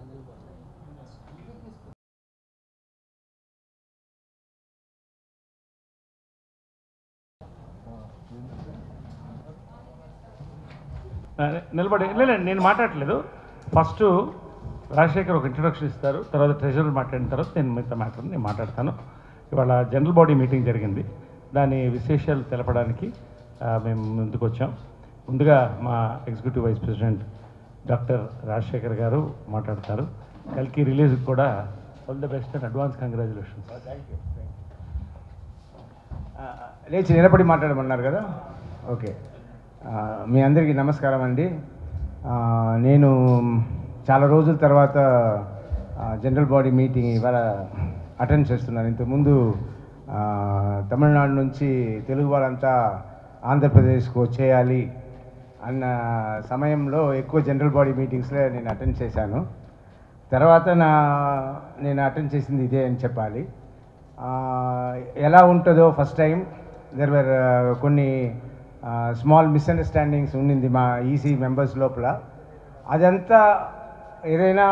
ఆ, నిలబడి లేదు నేను మాట్లాడట్లేదు ఫస్ట్ రాజశేఖర్ ఒక ఇంట్రొడక్షన్ ఇస్తారు తర్వాత ట్రెజరర్ మాట్లాడిన తర్వాత నేను మిగతా మ్యాటర్ నేను మాట్లాడతాను ఇవాళ జనరల్ బాడీ మీటింగ్ జరిగింది దాని విశేషాలు తెలపడానికి ఆ, మేము ముందుకు వచ్చాం ముందుగా మా executive vice president doctor Rajasekhar garu మాట్లాడతారు కల్కి రిలీజ్ కూడా all the best and advance congratulations ఆ, లేచి నిలబడి మాట్లాడమన్నారు కదా ఓకే ఆ, మీ అందరికీ నమస్కారం అండి ఆ, నేను చాలా రోజుల తర్వాత ఆ, జనరల్ బాడీ మీటింగ్ ఇవాళ అటెండ్ చేస్తున్నాను ఇంతకుముందు ఆ, తమిళనాడు నుంచి తెలుగు వాళ్ళంతా ఆంధ్రప్రదేశ్కు వచ్చేయాలి అన్న సమయంలో ఎక్కువ జనరల్ బాడీ మీటింగ్స్లో నేను అటెండ్ చేశాను తర్వాత నా నేను అటెండ్ చేసింది ఇదే అని చెప్పాలి ఆ, ఎలా ఉంటుందో ఫస్ట్ టైం దెర్ వర్ కొన్ని స్మాల్ మిస్అండర్స్టాండింగ్స్ ఉండింది మా ఈసీ మెంబర్స్ లోపల అదంతా ఏదైనా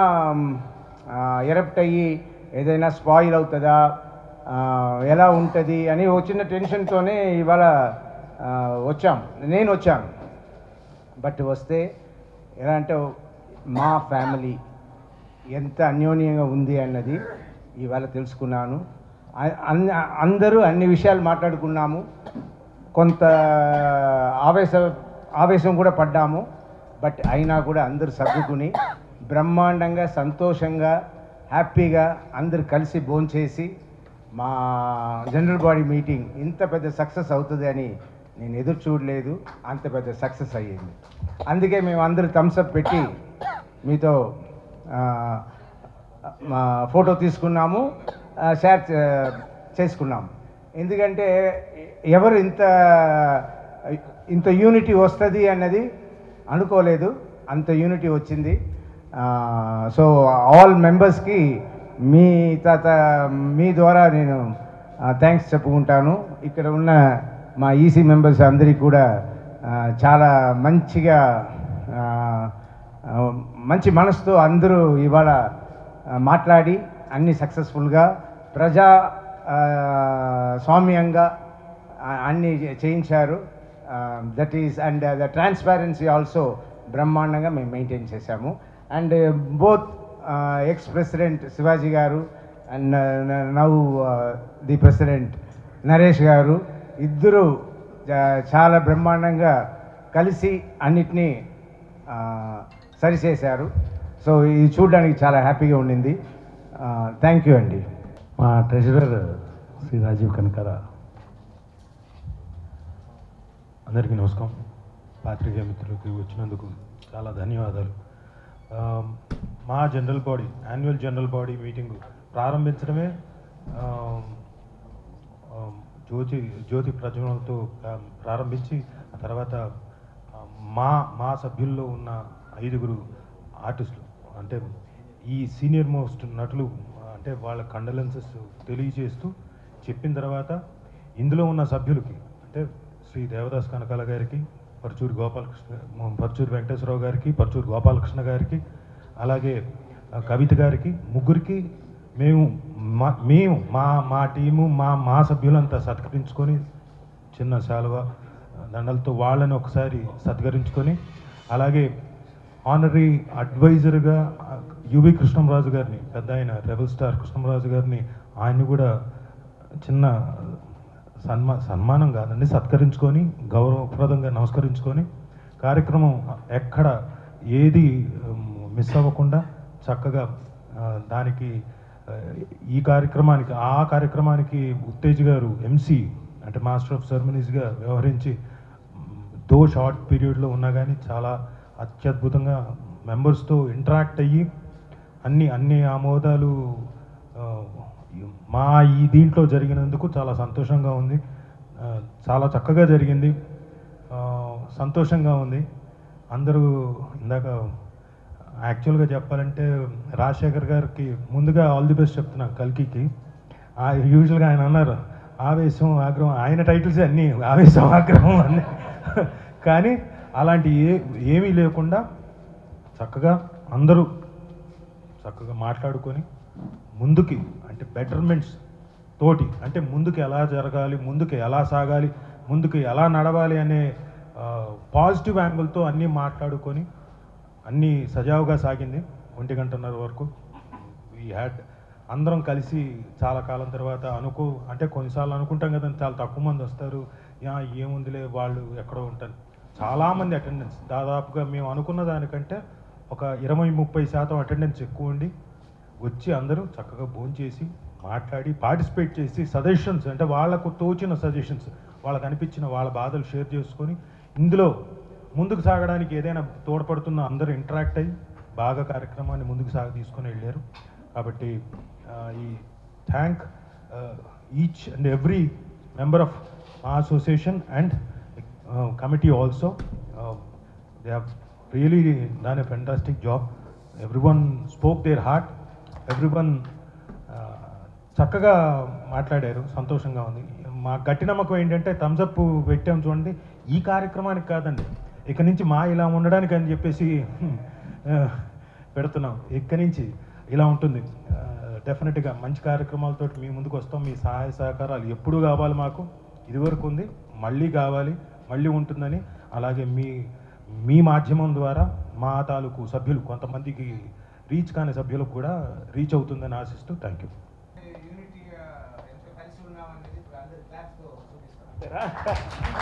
ఎరప్ట్ అయ్యి ఏదైనా స్పాయిల్ అవుతుందా ఆ, ఎలా ఉంటుంది అని ఒక చిన్న టెన్షన్తోనే ఇవాళ ఆ, వచ్చాం నేను వచ్చాను బట్ వస్తే ఎలా అంటే మా ఫ్యామిలీ ఎంత అన్యోన్యంగా ఉంది అన్నది ఇవాళ తెలుసుకున్నాను అ- అన్- అందరూ అన్ని విషయాలు మాట్లాడుకున్నాము కొంత ఆవేశ ఆవేశం కూడా పడ్డాము బట్ అయినా కూడా అందరూ సర్దుకుని బ్రహ్మాండంగా సంతోషంగా హ్యాపీగా అందరూ కలిసి భోంచేసి మా జనరల్ బాడీ మీటింగ్ ఇంత పెద్ద సక్సెస్ అవుతుంది అని నేను ఎదురు చూడలేదు అంత పెద్ద సక్సెస్ అయ్యింది అందుకే మేము అందరూ థమ్స్అప్ పెట్టి మీతో ఆ, మా ఫోటో తీసుకున్నాము ఆ, షేర్ చే- చేసుకున్నాము ఎందుకంటే ఎవరు ఇంత ఇంత యూనిటీ వస్తుంది అన్నది అనుకోలేదు అంత యూనిటీ వచ్చింది సో ఆల్ మెంబర్స్కి మీ తాత మీ ద్వారా నేను థ్యాంక్స్ చెప్పుకుంటాను ఇక్కడ ఉన్న మా ఈసీ మెంబర్స్ అందరికీ కూడా ఆ, చాలా మంచిగా ఆ, ఆ, మంచి మనసుతో అందరూ ఇవాళ ఆ, మాట్లాడి అన్ని సక్సెస్ఫుల్గా ప్రజా ఆ, స్వామ్యంగా ఆ, అన్ని చేయించారు that is and the transparency also బ్రహ్మాండంగా మేము మెయింటైన్ చేశాము and both ex president Shivaji garu and now the president Naresh garu ఇద్దరు చాలా బ్రహ్మాండంగా కలిసి అన్నిటినీ ఆ, సరిచేశారు సో ఇది చూడడానికి చాలా హ్యాపీగా ఉండింది థ్యాంక్ యూ అండి మా ట్రెజరర్ శ్రీ రాజీవ్ కనకర అందరికీ నమస్కారం పాత్రికేయ మిత్రులకి వచ్చినందుకు చాలా ధన్యవాదాలు ఆ, మా general body annual general body meeting ప్రారంభించడమే ఆ, ఆ, జ్యోతి జ్యోతి ప్రజ్వలనతో ఆ, ప్రారంభించి ఆ తర్వాత ఆ, మా మా సభ్యుల్లో ఉన్న ఐదుగురు ఆర్టిస్టులు అంటే ఈ సీనియర్ మోస్ట్ నటులు ఆ, అంటే వాళ్ళ కండలెన్సెస్ తెలియజేస్తూ చెప్పిన తర్వాత ఇందులో ఉన్న సభ్యులకి అంటే శ్రీ దేవదాస్ కనకాల గారికి పరచూరి గోపాలకృష్ణ పరచూరి వెంకటేశ్వరరావు గారికి పరచూరి గోపాలకృష్ణ గారికి అలాగే ఆ, కవిత గారికి ముగ్గురికి మేము మా మేము మా మా టీము మా మా సభ్యులంతా సత్కరించుకొని చిన్న శాలువ దండలతో వాళ్ళని ఒకసారి సత్కరించుకొని అలాగే ఆనరీ అడ్వైజర్గా యువి కృష్ణంరాజు గారిని పెద్ద ఆయన రెబల్ స్టార్ కృష్ణంరాజు గారిని ఆయన్ని కూడా చిన్న సన్మా సన్మానం కాదండి సత్కరించుకొని గౌరవప్రదంగా నమస్కరించుకొని కార్యక్రమం ఎక్కడ ఏది మిస్ అవ్వకుండా చక్కగా ఆ, దానికి ఆ, ఈ కార్యక్రమానికి ఆ కార్యక్రమానికి ఉత్తేజ్ గారు ఎంసీ అంటే మాస్టర్ ఆఫ్ సెరమనీస్గా వ్యవహరించి దో షార్ట్ పీరియడ్లో ఉన్నా కానీ చాలా అత్యద్భుతంగా మెంబర్స్తో ఇంటరాక్ట్ అయ్యి అన్ని అన్ని ఆమోదాలు ఆ, మా ఈ దీంట్లో జరిగినందుకు చాలా సంతోషంగా ఉంది ఆ, చాలా చక్కగా జరిగింది ఆ, సంతోషంగా ఉంది అందరూ ఇందాక యాక్చువల్గా చెప్పాలంటే రాజశేఖర్ గారికి ముందుగా ఆల్ ది బెస్ట్ చెప్తున్నా కల్కికి యూజువల్గా ఆయన అన్నారు ఆవేశం ఆగ్రహం ఆయన టైటిల్స్ అన్నీ ఆవేశం ఆగ్రహం అన్నీ కానీ అలాంటి ఏ ఏమీ లేకుండా చక్కగా అందరూ చక్కగా మాట్లాడుకొని ముందుకి అంటే బెటర్మెంట్స్ తోటి అంటే ముందుకు ఎలా జరగాలి ముందుకు ఎలా సాగాలి ముందుకు ఎలా నడవాలి అనే పాజిటివ్ యాంగిల్తో అన్నీ మాట్లాడుకొని అన్నీ సజావుగా సాగింది ఒంటి గంటన్నర వరకు వీ హ్యాడ్ అందరం కలిసి చాలా కాలం తర్వాత అనుకో అంటే కొన్నిసార్లు అనుకుంటాం కదా చాలా తక్కువ మంది వస్తారు యా ఏముందిలే వాళ్ళు ఎక్కడో ఉంటారు చాలామంది అటెండెన్స్ దాదాపుగా మేము అనుకున్న దానికంటే ఒక ఇరవై ముప్పై శాతం అటెండెన్స్ ఎక్కువ ఉండి వచ్చి అందరూ చక్కగా భోంచేసి మాట్లాడి పార్టిసిపేట్ చేసి సజెషన్స్ అంటే వాళ్ళకు తోచిన సజెషన్స్ వాళ్ళకు అనిపించిన వాళ్ళ బాధలు షేర్ చేసుకొని ఇందులో ముందుకు సాగడానికి ఏదైనా తోడ్పడుతున్న అందరూ ఇంటరాక్ట్ అయ్యి బాగా కార్యక్రమాన్ని ముందుకు సాగ తీసుకొని వెళ్ళారు కాబట్టి ఆ, ఈ thank each and every member of మా association and committee also they have really done a fantastic job everyone spoke their heart everyone చక్కగా మాట్లాడారు సంతోషంగా ఉంది మా గట్టి నమ్మకం ఏంటంటే థమ్స్అప్ పెట్టాం చూడండి ఈ కార్యక్రమానికి కాదండి ఇక నుంచి మా ఇలా ఉండడానికి అని చెప్పేసి ఆ, పెడుతున్నాం ఇక్కడి నుంచి ఇలా ఉంటుంది డెఫినెట్గా మంచి కార్యక్రమాలతో మీ ముందుకు వస్తాం మీ సహాయ సహకారాలు ఎప్పుడు కావాలి మాకు ఇదివరకు ఉంది మళ్ళీ కావాలి మళ్ళీ ఉంటుందని అలాగే మీ మీ మాధ్యమం ద్వారా మా తాలూకు సభ్యులు కొంతమందికి రీచ్ కాని సభ్యులకు కూడా రీచ్ అవుతుందని ఆశిస్తూ థ్యాంక్ యూ యూనిటీగా ఎంత కలిసి ఉన్నామనేది ఇప్పుడు అందరు క్లాస్తో చూపిస్తాం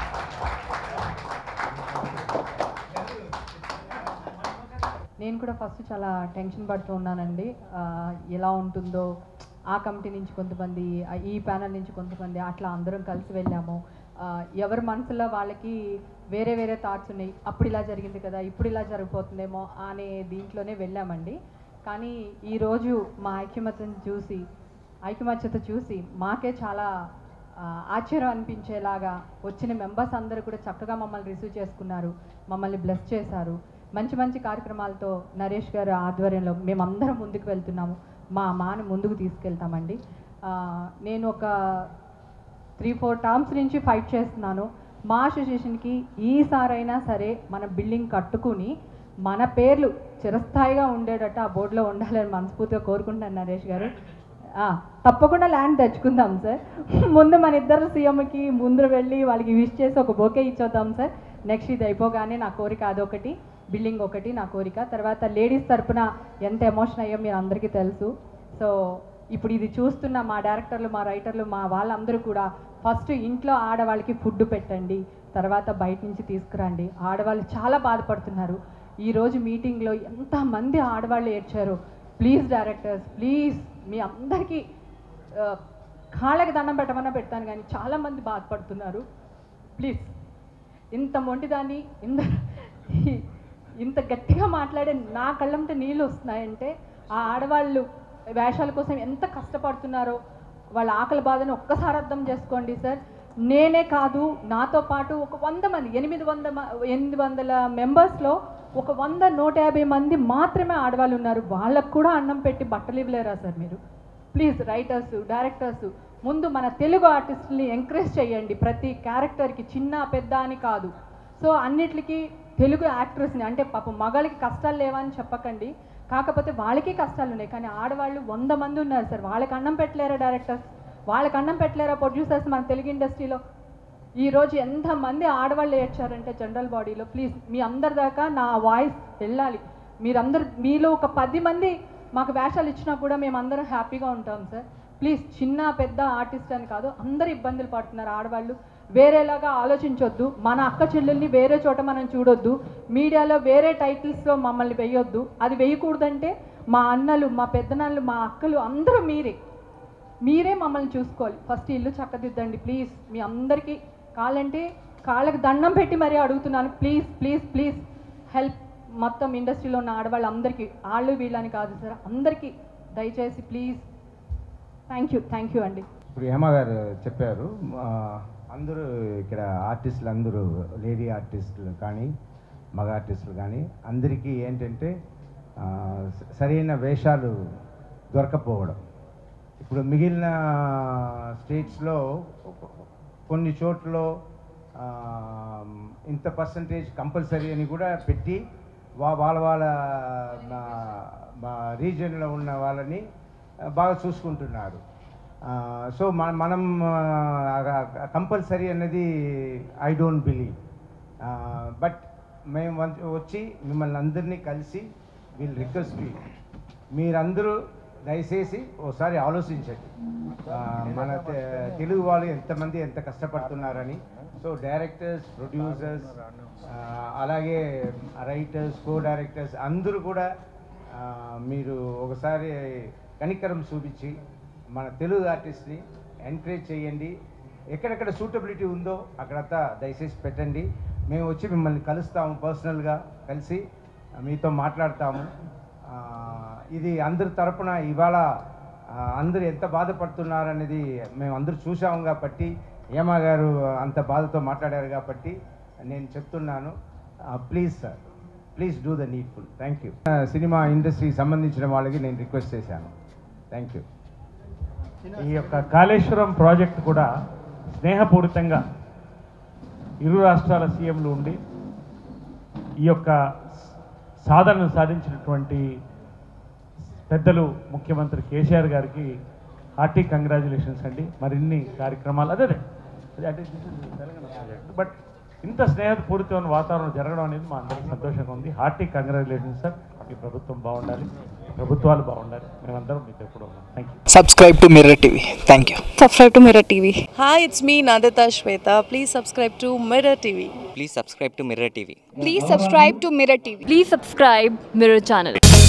నేను కూడా ఫస్ట్ చాలా టెన్షన్ పడుతూ ఉన్నానండి ఆ, ఎలా ఉంటుందో ఆ కమిటీ నుంచి కొంతమంది ఆ, ఈ ప్యానల్ నుంచి కొంతమంది అట్లా అందరం కలిసి వెళ్ళాము ఆ, ఎవరి మనసులో వాళ్ళకి వేరే వేరే థాట్స్ ఉన్నాయి అప్పుడు ఇలా జరిగింది కదా ఇప్పుడు ఇలా జరిగిపోతుందేమో అనే దీంట్లోనే వెళ్ళామండి కానీ ఈరోజు మా ఐక్యమత్యను చూసి ఐకమత్యత చూసి మాకే చాలా ఆ, ఆశ్చర్యం అనిపించేలాగా వచ్చిన మెంబర్స్ అందరూ కూడా చక్కగా మమ్మల్ని రిసీవ్ చేసుకున్నారు మమ్మల్ని బ్లెస్ చేశారు మంచి మంచి కార్యక్రమాలతో నరేష్ గారు ఆధ్వర్యంలో మేమందరం ముందుకు వెళ్తున్నాము మా మాని ముందుకు తీసుకెళ్తామండి ఆ, నేను ఒక త్రీ ఫోర్ టర్మ్స్ నుంచి ఫైట్ చేస్తున్నాను మా అసోసియేషన్కి ఈసారైనా సరే మన బిల్డింగ్ కట్టుకుని మన పేర్లు చిరస్థాయిగా ఉండేటట్టు ఆ బోర్డులో ఉండాలని మనస్ఫూర్తిగా కోరుకుంటున్నాను నరేష్ గారు ఆ, తప్పకుండా ల్యాండ్ తెచ్చుకుందాం సార్ ముందు మన ఇద్దరు సీఎంకి ముందు వెళ్ళి వాళ్ళకి విష్ చేసి ఒక బోకే ఇచ్చొద్దాం సార్ నెక్స్ట్ ఇది అయిపోగానే నా కోరిక అదొకటి బిల్డింగ్ ఒకటి నా కోరిక తర్వాత లేడీస్ తరపున ఎంత ఎమోషన్ అయ్యో మీరు అందరికీ తెలుసు సో ఇప్పుడు ఇది చూస్తున్న మా డైరెక్టర్లు మా రైటర్లు మా వాళ్ళందరూ కూడా ఫస్ట్ ఇంట్లో ఆడవాళ్ళకి ఫుడ్ పెట్టండి తర్వాత బయట నుంచి తీసుకురండి ఆడవాళ్ళు చాలా బాధపడుతున్నారు ఈరోజు మీటింగ్లో ఎంతమంది ఆడవాళ్ళు ఏడ్చారు ప్లీజ్ డైరెక్టర్స్ ప్లీజ్ మీ అందరికీ ఆ, కాళ్ళకి దండం పెట్టమన్నా పెడతాను కానీ చాలామంది బాధపడుతున్నారు ప్లీజ్ ఇంత మొంటిదాన్ని ఇంత ఇంత గట్టిగా మాట్లాడే నా కళ్ళంటే నీళ్ళు వస్తున్నాయంటే ఆ ఆడవాళ్ళు వేషాల కోసం ఎంత కష్టపడుతున్నారో వాళ్ళ ఆకలి బాధను ఒక్కసారి అర్థం చేసుకోండి సార్ నేనే కాదు నాతో పాటు ఒక వంద మంది ఎనిమిది వంద మ- ఎనిమిది వందల మెంబర్స్లో ఒక వంద నూట యాభై మంది మాత్రమే ఆడవాళ్ళు ఉన్నారు వాళ్ళకు కూడా అన్నం పెట్టి బట్టలు ఇవ్వలేరా సార్ మీరు ప్లీజ్ రైటర్స్ డైరెక్టర్స్ ముందు మన తెలుగు ఆర్టిస్టుల్ని ఎంకరేజ్ చేయండి ప్రతి క్యారెక్టర్కి చిన్న పెద్ద అని కాదు సో అన్నిటికీ తెలుగు యాక్ట్రెస్ని అంటే పాపం మగాళ్ళకి కష్టాలు లేవని చెప్పకండి కాకపోతే వాళ్ళకి కష్టాలు ఉన్నాయి కానీ ఆడవాళ్ళు వంద మంది ఉన్నారు సార్ వాళ్ళకి అన్నం పెట్టలేరా డైరెక్టర్స్ వాళ్ళకి అన్నం పెట్టలేరా ప్రొడ్యూసర్స్ మన తెలుగు ఇండస్ట్రీలో ఈ రోజు ఎంతమంది ఆడవాళ్ళు ఏడ్చారంటే జనరల్ బాడీలో ప్లీజ్ మీ అందరి దాకా నా వాయిస్ వెళ్ళాలి మీరందరు మీలో ఒక పది మంది మాకు వేషాలు ఇచ్చినా కూడా మేము అందరం హ్యాపీగా ఉంటాం సార్ ప్లీజ్ చిన్న పెద్ద ఆర్టిస్ట్ అని కాదు అందరు ఇబ్బందులు పడుతున్నారు ఆడవాళ్ళు వేరేలాగా ఆలోచించొద్దు మన అక్క చెల్లెల్ని వేరే చోట మనం చూడొద్దు మీడియాలో వేరే టైటిల్స్లో మమ్మల్ని వేయొద్దు అది వేయకూడదంటే మా అన్నలు మా పెద్దనాన్నలు మా అక్కలు అందరూ మీరే మీరే మమ్మల్ని చూసుకోవాలి ఫస్ట్ ఇల్లు చక్కదిద్దండి ప్లీజ్ మీ అందరికీ కావాలంటే కాళ్ళకి దండం పెట్టి మరీ అడుగుతున్నాను ప్లీజ్ ప్లీజ్ ప్లీజ్ హెల్ప్ మొత్తం ఇండస్ట్రీలో ఉన్న ఆడవాళ్ళందరికీ వాళ్ళు వీళ్ళని కాదు సార్ అందరికీ దయచేసి please thank you thank you అండి ఇప్పుడు హేమ గారు చెప్పారు ఆ, అందరూ ఇక్కడ ఆర్టిస్టులు అందరూ లేడీ ఆర్టిస్టులు కానీ మగ ఆర్టిస్టులు కానీ అందరికీ ఏంటంటే ఆ, స- సరైన వేషాలు దొరకపోవడం ఇప్పుడు మిగిలిన స్టేట్స్లో కొన్ని చోట్ల ఆ, ఇంత పర్సంటేజ్ కంపల్సరీ అని కూడా పెట్టి వా వాళ్ళ వాళ్ళ మా రీజియన్లో ఉన్న వాళ్ళని ఆ, బాగా చూసుకుంటున్నారు సో మన మనం కంపల్సరీ అన్నది ఐ డోంట్ బిలీవ్ బట్ మేము వన్- వచ్చి మిమ్మల్ని అందరినీ కలిసి వీళ్ళు రిక్వెస్ట్ మీరందరూ దయచేసి ఓసారి ఆలోచించండి ఆ, మన తె- తెలుగు వాళ్ళు ఎంతమంది ఎంత కష్టపడుతున్నారని సో డైరెక్టర్స్ ప్రొడ్యూసర్స్ అలాగే రైటర్స్ కో డైరెక్టర్స్ అందరూ కూడా ఆ, మీరు ఒకసారి కనికరం చూపించి మన తెలుగు ఆర్టిస్ట్ని ఎంకరేజ్ చేయండి ఎక్కడెక్కడ సూటబిలిటీ ఉందో అక్కడంతా దయచేసి పెట్టండి మేము వచ్చి మిమ్మల్ని కలుస్తాము పర్సనల్గా కలిసి మీతో మాట్లాడతాము ఆ, ఇది అందరి తరపున ఇవాళ ఆ, అందరూ ఎంత బాధపడుతున్నారనేది మేము అందరూ చూసాము కాబట్టి ఏమా గారు అంత బాధతో మాట్లాడారు కాబట్టి నేను చెప్తున్నాను please sir please do the needful thank you సినిమా ఇండస్ట్రీకి సంబంధించిన వాళ్ళకి నేను రిక్వెస్ట్ చేశాను థ్యాంక్ యూ ఈ యొక్క కాళేశ్వరం ప్రాజెక్ట్ కూడా స్నేహపూరితంగా ఇరు రాష్ట్రాల సీఎంలు ఉండి ఈ యొక్క సాధనను సాధించినటువంటి పెద్దలు ముఖ్యమంత్రి కేసీఆర్ గారికి హార్టీ కంగ్రాచులేషన్స్ అండి మరిన్ని కార్యక్రమాలు అదే అదే అదే అంటే this is Telangana project but ఇంత స్నేహపూరితమైన వాతావరణం జరగడం అనేది మా అందరికీ సంతోషంగా ఉంది హార్టీ కంగ్రాచులేషన్స్ సార్ మీ ప్రభుత్వం బాగుండాలి ప్రభుత్వాలు బాగుండాలి మేమందరం మీతో ఎప్పుడు ఉన్నాం thank you subscribe to Mirror TV. Thank you. subscribe to Mirror TV. Hi, it's me Nandita Shweta. Please subscribe to Mirror TV. Please subscribe to Mirror TV. Please subscribe to Mirror TV. Please subscribe Mirror channel.